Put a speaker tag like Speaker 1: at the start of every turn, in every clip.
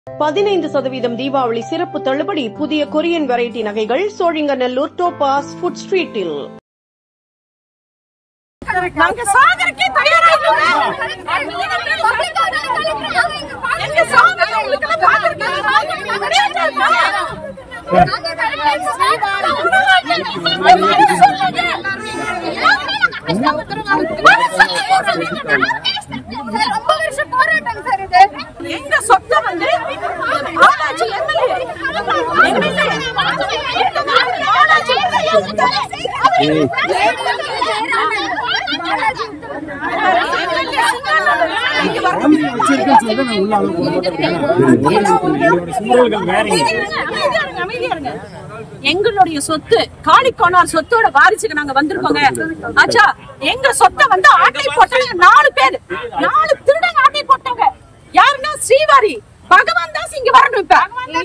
Speaker 1: பதினைந்து சதவீதம் தீபாவளி சிறப்பு தள்ளுபடி புதிய கொரியன் வெரைட்டி நகைகள் சோழிங்கநல்லூர் டோபாஸ் ஃபுட் ஸ்ட்ரீட்டில்
Speaker 2: நாங்க சாகறக்கே தயாரா இல்லைங்க. எங்க சாகறத உங்களுக்கெல்லாம் பார்க்கறதுக்கு எங்க சொத்தை வந்து பாலாஜி எம்எல்ஏ எங்களுடைய சொத்து காளிக்கோனார் சொத்தோட வாரிசுக்கு நாங்க வந்திருக்கோங்க ஆச்சா எங்க சொத்தை வந்து ஆட்டை போட்டவங்க நாலு பேர் நாலு திருடன் ஆட்டை போட்டவங்க யாருன்னா ஸ்ரீவாரி பகவான் தாஸ் இங்க வரணும் இப்ப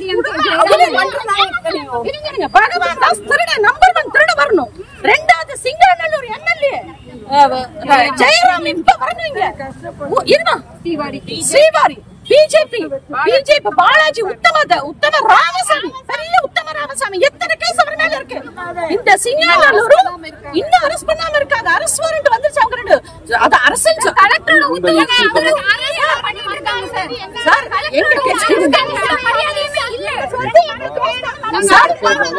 Speaker 2: இருங்க, இருங்க. பகவான் தாஸ் திருட நம்பர் ஒன் திருட வரணும் ரெண்டாவது சிங்கநல்லூர் எம்எல்ஏ ஜெயராம் இப்ப வரணும் இங்க ஓ, இருமா ஸ்ரீவாரி பிஜேபி பிஜேபி பாலாஜி உத்தம உத்தம ராமசாமி பெரிய உத்தம ராமசாமி எத்தனை கேஸ் அவர் மேல இருக்கு இந்த சிங்கநல்லூரும் இன்னும் அரஸ்ட் பண்ணாம இருக்காங்க அரஸ்ட் வாரண்ட் வந்துருச்சு அவங்க ரெண்டு அது அரசியல் சொ- கலெக்டரோட உத்தரவு சார் எங்க கேஸ் சார்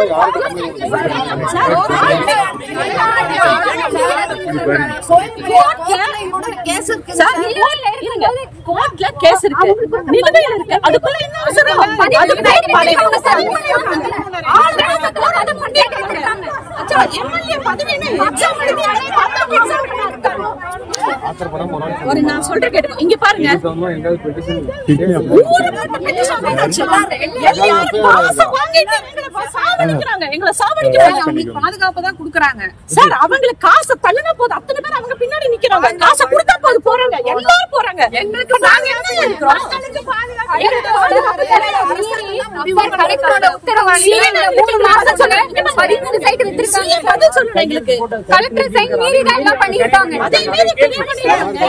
Speaker 2: சார், இருங்க. கோர்ட்ல கேஸ் இருக்கு நிலுவையில் இருக்கு அதுக்குள்ள என்ன அவசரம் அது பேர் பண்ணிக்கோங்க சார் ஆளுநர் பண்ணிருக்காங்க அச்சா எம்எல்ஏ பதவி எக்ஸாம் எழுதி பத்தாம் எக்ஸாம் ஒரு நான் சொல்றேன் கேட்டுக்கோ இங்க பாருங்க ஊரு போட்டு petition போட்டாச்சு. எல்லாரும் காசை வாங்கிட்டு எங்களை சாவடிக்கிறாங்க. எங்களை சாவடிக்கிறாங்க.
Speaker 3: பாதுகாப்பு தான் குடுக்கறாங்க
Speaker 2: சார் அவங்களுக்கு காசை தள்ளுனா போதும் அத்தனை பேர் அவங்க பின்னாடி நிக்கிறாங்க காசை கொடுத்தா போது போறாங்க எல்லாரும் போறாங்க எங்களுக்கு நாங்க என்ன இருக்கிறோம் எங்களுக்கு பாதுகாப்பு
Speaker 3: கலெக்டரோட உத்தரவாணி மூணு மாசம் சொன்னாங்க பதிமூணு சைட் வித்திருக்காங்க
Speaker 2: CM பதில் சொல்லணும் எங்களுக்கு
Speaker 3: கலெக்டர் சைட் மீறி தான் எல்லாம் பண்ணிருக்காங்க
Speaker 2: அதை மீறி clear பண்ணிடுறாங்க.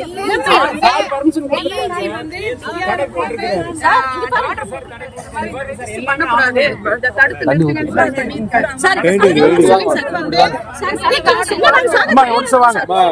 Speaker 2: சார், இங்க பாருங்க.
Speaker 3: பண்ணக்கூடாது இதை தடுத்து நிறுத்துங்கன்னு சார் பண்ணிருக்காரு.
Speaker 2: சார், பதினொன்று சொல்லுங்க சார். சார், சார், சின்னவன் சார்.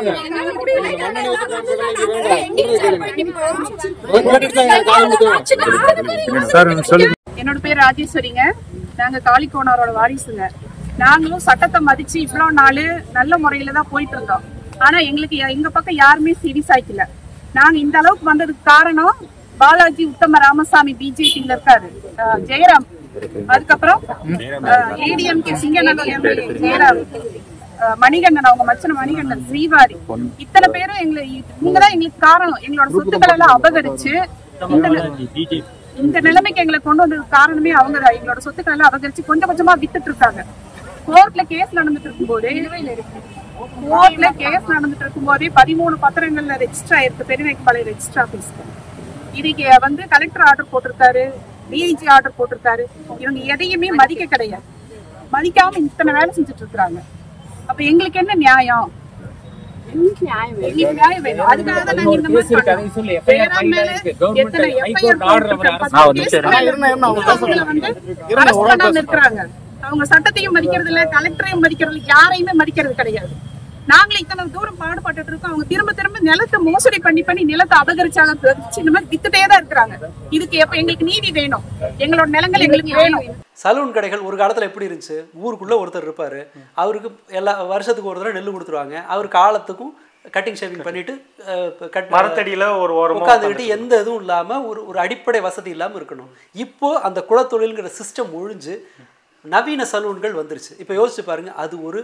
Speaker 3: என்னோட பேர் ராஜேஸ்வரிங்க நாங்க காளிக்கோணாரோட வாரிசுங்க நாங்களும் சட்டத்தை மதிச்சு இவ்வளவு நாள் நல்ல முறையில தான் போயிட்டு இருந்தோம் ஆனா எங்களுக்கு யா- எங்க பக்கம் யாருமே சீரியஸ் ஆயிக்கல நாங்க இந்த அளவுக்கு வந்ததுக்கு காரணம் பாலாஜி உத்தம ராமசாமி பிஜேபியில இருக்காரு அஹ் ஜெயராம் அதுக்கப்புறம் ஏடிஎம்கே சிங்கநல்லூர் எம்எல்ஏ ஜெயராம் அஹ் மணிகண்டன் அவங்க மச்சன மணிகண்டன் ஸ்ரீவாரி இத்தனை பேரும் எங்களை இவங்க தான் எங்களுக்கு காரணம் எங்களோட சொத்துக்கள் எல்லாம் அபகரிச்சு இந்த நி- இந்த நிலைமைக்கு எங்களை கொண்டு வந்ததுக்கு காரணமே அவங்க தான் எங்களோட சொத்துக்கள் எல்லாம் அபகரிச்சு கொஞ்சம் கொஞ்சமா வித்துட்டு இருக்காங்க கோர்ட்ல கேஸ் நடந்துட்டு இருக்கும்போது கோர்ட்ல கேஸ் நடந்துட்டு இருக்கும்போதே பதிமூணு பத்திரங்கள்ல ரெஜிஸ்டர் ஆயிருக்கு பெருவேக்கப்பாளையம் ரெஜிஸ்டர் ஆபீஸ்க்கு இதுக்கு வந்து கலெக்டர் ஆர்டர் போட்டிருக்காரு டிஐஜி ஆர்டர் போட்டிருக்காரு இவங்க எதையுமே மதிக்க கிடையாது மதிக்காம இத்தனை வேலை செஞ்சுட்டு இருக்காங்க அப்ப எங்களுக்கு என்ன நியாயம் எங்களுக்கு நியாயம் வேணும் அதுக்காக தான் நாங்க இந்த மாதிரி பண்றோம். ஜெயராம் மேல எத்தனை FIR போட்டிருக்காங்க. பத்து case மேல அவங்கள வந்து arrest பண்ணாம இருக்கிறாங்க. அவங்க சட்டத்தையும் மதிக்கிறது இல்ல கலெக்டரையும் மதிக்கிறது இல்ல யாரையுமே மதிக்கிறது கிடையாது நாங்களும் இத்தனை தூரம் பாடுபட்டுட்டு இருக்கோம் அவங்க திரும்ப திரும்ப நிலத்தை மோசடி பண்ணி பண்ணி நிலத்தை அபகரிச்சாங்க பிரிச்சு இந்த மாதிரி வித்துட்டே தான் இருக்கிறாங்க இதுக்கு எப்ப எங்களுக்கு நீதி வேணும் எங்களோட நிலங்கள் எங்களுக்கு வேணும்
Speaker 4: சலூன் கடைகள் ஒரு காலத்தில் எப்படி இருந்துச்சு ஊருக்குள்ளே ஒருத்தர் இருப்பார் அவருக்கு எல்லா வருஷத்துக்கு ஒரு தடவை நெல் கொடுத்துருவாங்க அவர் காலத்துக்கும் கட்டிங் ஷேவிங் பண்ணிட்டு அஹ், இப்ப கட்
Speaker 5: மரத்தடியில ஒரு ஓரமா
Speaker 4: உட்காந்துக்கிட்டு எந்த இதுவும் இல்லாமல் ஒரு ஒரு அடிப்படை வசதி இல்லாமல் இருக்கணும் இப்போ அந்த குலத்தொழில்ங்கிற சிஸ்டம் ஒழிஞ்சு நவீன சலூன்கள் வந்துருச்சு இப்போ யோசிச்சு பாருங்க அது ஒரு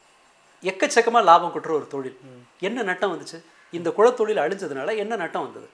Speaker 4: எக்கச்சக்கமாக லாபம் கொட்டுற ஒரு தொழில் என்ன நட்டம் வந்துச்சு இந்த குலத்தொழில் அழிஞ்சதுனால என்ன நட்டம் வந்தது